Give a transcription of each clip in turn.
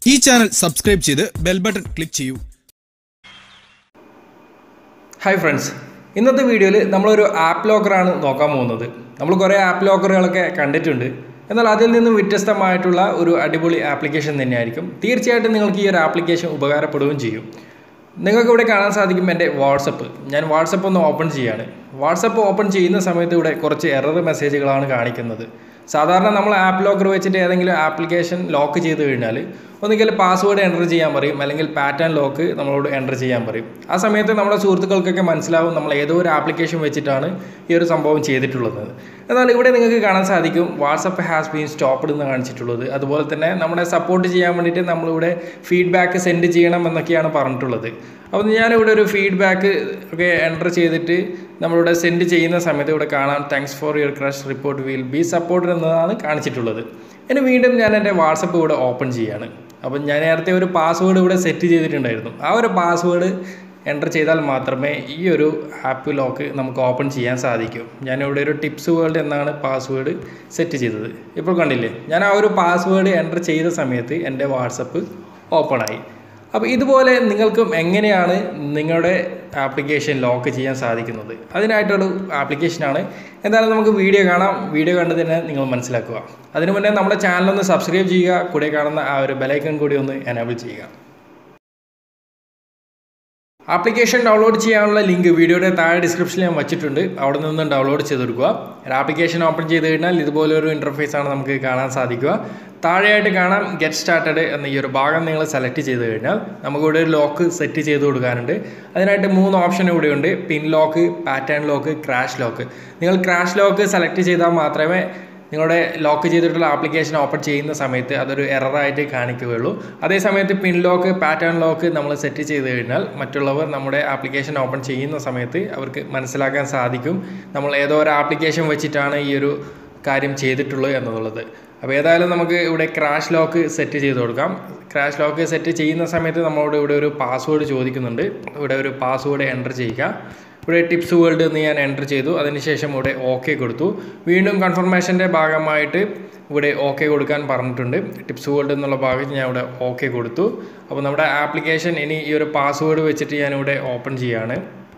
ഈ channel subscribe ചെയ്ത് bell button click ചെയ്യൂ ഹായ് ഫ്രണ്ട്സ് ഇന്നത്തെ വീഡിയോയിൽ നമ്മളൊരു ആപ്പ് ലോക്കറാണ് നോക്കാൻ പോകുന്നത് നമ്മൾ കുറേ ആപ്പ് ലോക്കറുകളൊക്കെ കണ്ടിട്ടുണ്ട് എന്നാൽ അതിൽ നിന്നും വ്യത്യസ്തമായിട്ടുള്ള ഒരു അടിപൊളി ആപ്ലിക്കേഷൻ തന്നെയായിരിക്കും തീർച്ചയായിട്ടും നിങ്ങൾക്ക് ഈ ഒരു ആപ്ലിക്കേഷൻ ഉപകാരപ്പെടുകയും ചെയ്യും നിങ്ങൾക്ക് ഇവിടെ കാണാൻ സാധിക്കും എൻ്റെ വാട്സപ്പ് ഞാൻ വാട്സപ്പ് ഒന്ന് ഓപ്പൺ ചെയ്യാണ് വാട്സപ്പ് ഓപ്പൺ ചെയ്യുന്ന സമയത്ത് ഇവിടെ കുറച്ച് എറർ മെസ്സേജുകളാണ് കാണിക്കുന്നത് സാധാരണ നമ്മൾ ആപ്പ് ലോക്കർ വെച്ചിട്ട് ഏതെങ്കിലും ആപ്ലിക്കേഷൻ ലോക്ക് ചെയ്ത് കഴിഞ്ഞാൽ ഒന്നുകിൽ പാസ്വേഡ് എൻ്റർ ചെയ്യാൻ പറയും അല്ലെങ്കിൽ പാറ്റേൺ ലോക്ക് നമ്മളോട് എൻ്റർ ചെയ്യാൻ പറയും ആ സമയത്ത് നമ്മുടെ സുഹൃത്തുക്കൾക്കൊക്കെ മനസ്സിലാവും നമ്മൾ ഏതോ ഒരു ആപ്ലിക്കേഷൻ വെച്ചിട്ടാണ് ഈ ഒരു സംഭവം ചെയ്തിട്ടുള്ളത് എന്നാൽ ഇവിടെ നിങ്ങൾക്ക് കാണാൻ സാധിക്കും വാട്സപ്പ് ഹാസ് ബീൻ സ്റ്റോപ്പ്ഡ് എന്ന് കാണിച്ചിട്ടുള്ളത് അതുപോലെ തന്നെ നമ്മളെ സപ്പോർട്ട് ചെയ്യാൻ വേണ്ടിയിട്ട് നമ്മളിവിടെ ഫീഡ്ബാക്ക് സെൻഡ് ചെയ്യണം എന്നൊക്കെയാണ് പറഞ്ഞിട്ടുള്ളത് അപ്പോൾ ഞാനിവിടെ ഒരു ഫീഡ്ബാക്ക് ഒക്കെ എൻ്റർ ചെയ്തിട്ട് നമ്മളിവിടെ സെൻഡ് ചെയ്യുന്ന സമയത്ത് ഇവിടെ കാണാം thanks for your crash report will be supported എന്നതാണ് കാണിച്ചിട്ടുള്ളത് ഇനി വീണ്ടും ഞാൻ എൻ്റെ വാട്സപ്പ് ഇവിടെ ഓപ്പൺ ചെയ്യാണ് അപ്പം ഞാൻ നേരത്തെ ഒരു പാസ്വേഡ് ഇവിടെ സെറ്റ് ചെയ്തിട്ടുണ്ടായിരുന്നു ആ ഒരു പാസ്വേഡ് എൻ്റർ ചെയ്താൽ മാത്രമേ ഈ ഒരു ആപ്പ് ലോക്ക് നമുക്ക് ഓപ്പൺ ചെയ്യാൻ സാധിക്കൂ ഞാനിവിടെ ഒരു ടിപ്സ് വേൾഡ് എന്നാണ് പാസ്വേഡ് സെറ്റ് ചെയ്തത് ഇപ്പോൾ കണ്ടില്ലേ ഞാൻ ആ ഒരു പാസ്വേഡ് എൻ്റർ ചെയ്ത സമയത്ത് എൻ്റെ വാട്സപ്പ് ഓപ്പണായി അപ്പോൾ ഇതുപോലെ നിങ്ങൾക്കും എങ്ങനെയാണ് നിങ്ങളുടെ ആപ്ലിക്കേഷൻ ലോക്ക് ചെയ്യാൻ സാധിക്കുന്നത് അതിനായിട്ടൊരു ആപ്ലിക്കേഷനാണ് എന്തായാലും നമുക്ക് വീഡിയോ കാണാം വീഡിയോ കണ്ട് തന്നെ നിങ്ങൾ മനസ്സിലാക്കുക അതിനു മുന്നേ നമ്മുടെ ചാനലൊന്ന് സബ്സ്ക്രൈബ് ചെയ്യുക കൂടെ കാണുന്ന ആ ഒരു ബെലൈക്കൺ കൂടി ഒന്ന് എനേബിൾ ചെയ്യുക ആപ്ലിക്കേഷൻ ഡൗൺലോഡ് ചെയ്യാനുള്ള ലിങ്ക് വീഡിയോയുടെ താഴെ ഡിസ്ക്രിപ്ഷനിൽ ഞാൻ വെച്ചിട്ടുണ്ട് അവിടെ നിന്ന് ഡൗൺലോഡ് ചെയ്തെടുക്കുക ഒരു ആപ്ലിക്കേഷൻ ഓപ്പൺ ചെയ്ത് കഴിഞ്ഞാൽ ഇതുപോലൊരു ഇൻ്റർഫേസ് ആണ് നമുക്ക് കാണാൻ സാധിക്കുക താഴെയായിട്ട് കാണാം ഗെറ്റ് സ്റ്റാർട്ടഡ് എന്ന ഈ ഒരു ഭാഗം നിങ്ങൾ സെലക്ട് ചെയ്ത് കഴിഞ്ഞാൽ നമുക്കിവിടെ ഒരു ലോക്ക് സെറ്റ് ചെയ്ത് കൊടുക്കാനുണ്ട് അതിനായിട്ട് മൂന്ന് ഓപ്ഷൻ ഇവിടെയുണ്ട് pin lock pattern lock crash lock നിങ്ങൾ ക്രാഷ് ലോക്ക് സെലക്ട് ചെയ്താൽ മാത്രമേ നിങ്ങളുടെ ലോക്ക് ചെയ്തിട്ടുള്ള ആപ്ലിക്കേഷൻ ഓപ്പൺ ചെയ്യുന്ന സമയത്ത് അതൊരു എററായിട്ട് കാണിക്കുകയുള്ളൂ അതേ സമയത്ത് പിൻ ലോക്ക് പാറ്റേൺ ലോക്ക് നമ്മൾ സെറ്റ് ചെയ്ത് കഴിഞ്ഞാൽ മറ്റുള്ളവർ നമ്മുടെ ആപ്ലിക്കേഷൻ ഓപ്പൺ ചെയ്യുന്ന സമയത്ത് അവർക്ക് മനസ്സിലാക്കാൻ സാധിക്കും നമ്മൾ ഏതോ ഒരു ആപ്ലിക്കേഷൻ വെച്ചിട്ടാണ് ഈ ഒരു കാര്യം ചെയ്തിട്ടുള്ളത് എന്നുള്ളത് അപ്പോൾ ഏതായാലും നമുക്ക് ഇവിടെ ക്രാഷ് ലോക്ക് സെറ്റ് ചെയ്ത് കൊടുക്കാം ക്രാഷ് ലോക്ക് സെറ്റ് ചെയ്യുന്ന സമയത്ത് നമ്മളോട് ഇവിടെ ഒരു പാസ്വേഡ് ചോദിക്കുന്നുണ്ട് ഇവിടെ ഒരു പാസ്വേഡ് എൻ്റർ ചെയ്യുക ഇവിടെ ടിപ്സ് വേൾഡ് എന്ന് ഞാൻ എൻ്റർ ചെയ്തു അതിനുശേഷം ഇവിടെ ഓക്കെ കൊടുത്തു വീണ്ടും കൺഫർമേഷൻ്റെ ഭാഗമായിട്ട് ഇവിടെ ഓക്കെ കൊടുക്കാൻ പറഞ്ഞിട്ടുണ്ട് ടിപ്സ് വേൾഡ് എന്നുള്ള ഭാഗത്ത് ഞാൻ ഇവിടെ ഓക്കെ കൊടുത്തു അപ്പോൾ നമ്മുടെ ആപ്ലിക്കേഷൻ ഇനി ഈ ഒരു പാസ്വേഡ് വെച്ചിട്ട് ഞാനിവിടെ ഓപ്പൺ ചെയ്യാണ്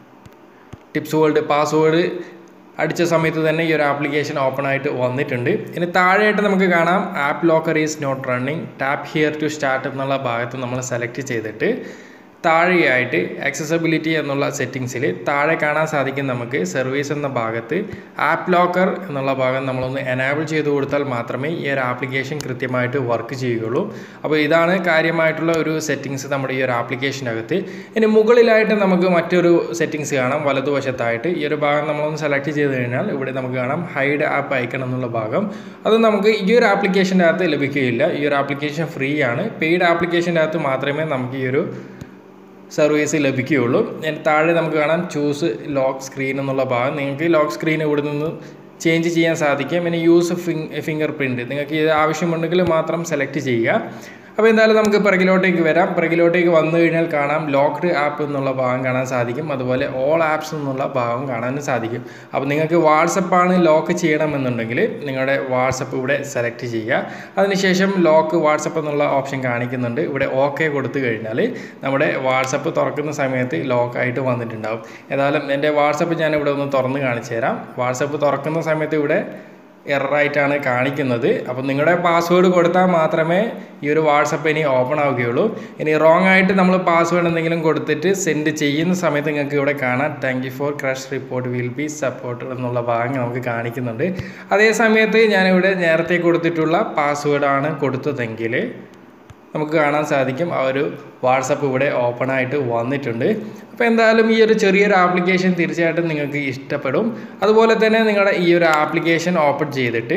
ടിപ്സ് വേൾഡ് പാസ്വേഡ് അടിച്ച സമയത്ത് തന്നെ ഈ ഒരു ആപ്ലിക്കേഷൻ ഓപ്പൺ ആയിട്ട് വന്നിട്ടുണ്ട് ഇനി താഴെയായിട്ട് നമുക്ക് കാണാം app locker is not running tap here to start എന്നുള്ള ഭാഗത്ത് നമ്മൾ സെലക്ട് ചെയ്തിട്ട് താഴെയായിട്ട് ആക്സസബിലിറ്റി എന്നുള്ള സെറ്റിങ്സിൽ താഴെ കാണാൻ സാധിക്കും നമുക്ക് സർവീസ് എന്ന ഭാഗത്ത് ആപ്പ് ലോക്കർ എന്നുള്ള ഭാഗം നമ്മളൊന്ന് എനാബിൾ ചെയ്ത് കൊടുത്താൽ മാത്രമേ ഈ ഒരു ആപ്ലിക്കേഷൻ കൃത്യമായിട്ട് വർക്ക് ചെയ്യുകയുള്ളൂ അപ്പോൾ ഇതാണ് കാര്യമായിട്ടുള്ള ഒരു സെറ്റിങ്സ് നമ്മുടെ ഈ ഒരു ആപ്ലിക്കേഷനകത്ത് ഇനി മുകളിലായിട്ട് നമുക്ക് മറ്റൊരു സെറ്റിങ്സ് കാണാം വലതുവശത്തായിട്ട് ഈ ഒരു ഭാഗം നമ്മളൊന്ന് സെലക്ട് ചെയ്ത് കഴിഞ്ഞാൽ ഇവിടെ നമുക്ക് കാണാം ഹൈഡ് ആപ്പ് ഐക്കൺ എന്നുള്ള ഭാഗം അത് നമുക്ക് ഈ ഒരു ആപ്ലിക്കേഷൻ്റെ അകത്ത് ലഭിക്കുകയില്ല ഈ ഒരു ആപ്ലിക്കേഷൻ ഫ്രീ ആണ് പെയ്ഡ് ആപ്ലിക്കേഷൻ്റെ അകത്ത് മാത്രമേ നമുക്ക് ഈ ഒരു സർവീസ് ലഭിക്കുകയുള്ളൂ താഴെ നമുക്ക് കാണാം ചൂസ് ലോക്ക് സ്ക്രീൻ എന്നുള്ള ഭാഗം നിങ്ങൾക്ക് ലോക്ക് സ്ക്രീൻ ഇവിടെ നിന്ന് ചേഞ്ച് ചെയ്യാൻ സാധിക്കും പിന്നെ യൂസ് ഫിംഗർ പ്രിൻറ്റ് നിങ്ങൾക്ക് ഇത് ആവശ്യമുണ്ടെങ്കിൽ മാത്രം സെലക്ട് ചെയ്യുക അപ്പോൾ എന്തായാലും നമുക്ക് പിറകിലോട്ടേക്ക് വരാം പിറകിലോട്ടേക്ക് വന്നു കഴിഞ്ഞാൽ കാണാം ലോക്ക്ഡ് ആപ്പ് എന്നുള്ള ഭാഗം കാണാൻ സാധിക്കും അതുപോലെ ഓൾ ആപ്സ് എന്നുള്ള ഭാഗം കാണാനും സാധിക്കും അപ്പോൾ നിങ്ങൾക്ക് വാട്സപ്പാണ് ലോക്ക് ചെയ്യണമെന്നുണ്ടെങ്കിൽ നിങ്ങളുടെ വാട്സപ്പ് ഇവിടെ സെലക്ട് ചെയ്യുക അതിനുശേഷം ലോക്ക് വാട്സപ്പ് എന്നുള്ള ഓപ്ഷൻ കാണിക്കുന്നുണ്ട് ഇവിടെ ഓക്കെ കൊടുത്തു കഴിഞ്ഞാൽ നമ്മുടെ വാട്സപ്പ് തുറക്കുന്ന സമയത്ത് ലോക്കായിട്ട് വന്നിട്ടുണ്ടാവും ഏതായാലും എൻ്റെ വാട്സപ്പ് ഞാൻ ഇവിടെ ഒന്ന് തുറന്ന് കാണിച്ചു തരാം വാട്സപ്പ് തുറക്കുന്ന സമയത്ത് ഇവിടെ എററായിട്ടാണ് കാണിക്കുന്നത് അപ്പം നിങ്ങളുടെ പാസ്വേഡ് കൊടുത്താൽ മാത്രമേ ഈ ഒരു വാട്സപ്പ് ഇനി ഓപ്പൺ ആവുകയുള്ളൂ ഇനി റോങ് ആയിട്ട് നമ്മൾ പാസ്വേഡ് എന്തെങ്കിലും കൊടുത്തിട്ട് സെൻഡ് ചെയ്യുന്ന സമയത്ത് നിങ്ങൾക്ക് ഇവിടെ കാണാം thank you for crash report will be support എന്നുള്ള ഭാഗം നമുക്ക് കാണിക്കുന്നുണ്ട് അതേ സമയത്ത് ഞാനിവിടെ നേരത്തെ കൊടുത്തിട്ടുള്ള പാസ്വേഡാണ് കൊടുത്തതെങ്കിൽ നമുക്ക് കാണാൻ സാധിക്കും ആ ഒരു വാട്സപ്പ് ഇവിടെ ഓപ്പൺ ആയിട്ട് വന്നിട്ടുണ്ട് അപ്പോൾ എന്തായാലും ഈ ഒരു ചെറിയൊരു ആപ്ലിക്കേഷൻ തീർച്ചയായിട്ടും നിങ്ങൾക്ക് ഇഷ്ടപ്പെടും അതുപോലെ തന്നെ നിങ്ങളുടെ ഈ ഒരു ആപ്ലിക്കേഷൻ ഓപ്പൺ ചെയ്തിട്ട്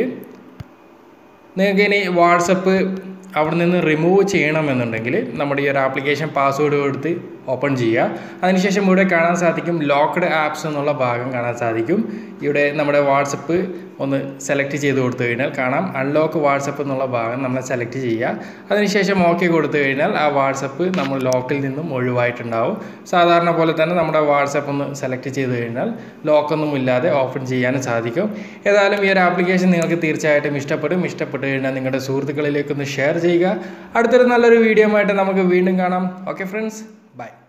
നിങ്ങൾക്ക് ഇനി വാട്സപ്പ് അവിടെ നിന്ന് റിമൂവ് ചെയ്യണമെന്നുണ്ടെങ്കിൽ നമ്മുടെ ഈ ഒരു ആപ്ലിക്കേഷൻ പാസ്വേഡ് കൊടുത്ത് ഓപ്പൺ ചെയ്യുക അതിനുശേഷം ഇവിടെ കാണാൻ സാധിക്കും ലോക്ക്ഡ് ആപ്സ് എന്നുള്ള ഭാഗം കാണാൻ സാധിക്കും ഇവിടെ നമ്മുടെ വാട്സപ്പ് ഒന്ന് സെലക്ട് ചെയ്ത് കൊടുത്തു കഴിഞ്ഞാൽ കാണാം അൺലോക്ക് വാട്സപ്പ് എന്നുള്ള ഭാഗം നമ്മൾ സെലക്ട് ചെയ്യുക അതിനുശേഷം ഓക്കെ കൊടുത്തു കഴിഞ്ഞാൽ ആ വാട്സപ്പ് നമ്മൾ ലോക്കിൽ നിന്നും ഒഴിവായിട്ടുണ്ടാവും സാധാരണ പോലെ തന്നെ നമ്മുടെ വാട്സപ്പ് ഒന്ന് സെലക്ട് ചെയ്ത് കഴിഞ്ഞാൽ ലോക്കൊന്നും ഇല്ലാതെ ഓപ്പൺ ചെയ്യാനും സാധിക്കും ഏതായാലും ഈ ഒരു ആപ്ലിക്കേഷൻ നിങ്ങൾക്ക് തീർച്ചയായിട്ടും ഇഷ്ടപ്പെടും ഇഷ്ടപ്പെട്ട് കഴിഞ്ഞാൽ നിങ്ങളുടെ സുഹൃത്തുക്കളിലേക്ക് ഒന്ന് ഷെയർ ചെയ്യുക അടുത്തൊരു നല്ലൊരു വീഡിയോ ആയിട്ട് നമുക്ക് വീണ്ടും കാണാം ഓക്കെ ഫ്രണ്ട്സ് ബൈ